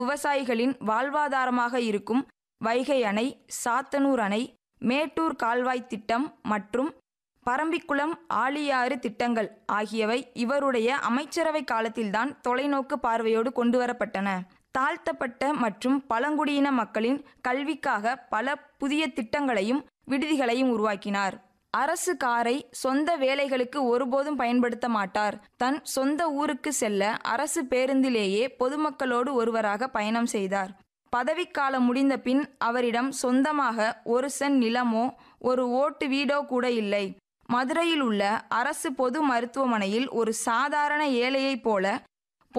விவசாயிகளின் வாழ்வாதாரமாக இருக்கும் வைகை அணை சாத்தனூர் அணை மேட்டூர் கால்வாய் திட்டம் மற்றும் பரம்பிக்குளம் ஆழியாறு திட்டங்கள் ஆகியவை இவருடைய அமைச்சரவை காலத்தில்தான் தொலைநோக்கு பார்வையோடு கொண்டுவரப்பட்டன தாழ்த்தப்பட்ட மற்றும் பழங்குடியின மக்களின் கல்விக்காக பல புதிய திட்டங்களையும் விடுதிகளையும் உருவாக்கினார் அரசு காரை சொந்த வேலைகளுக்கு ஒருபோதும் பயன்படுத்த மாட்டார் தன் சொந்த ஊருக்கு செல்ல அரசு பேருந்திலேயே பொதுமக்களோடு ஒருவராக பயணம் செய்தார் பதவிக்காலம் முடிந்த பின் அவரிடம் சொந்தமாக ஒரு சென் நிலமோ ஒரு ஓட்டு வீடோ கூட இல்லை மதுரையில் உள்ள அரசு பொது மருத்துவமனையில் ஒரு சாதாரண ஏழையைப் போல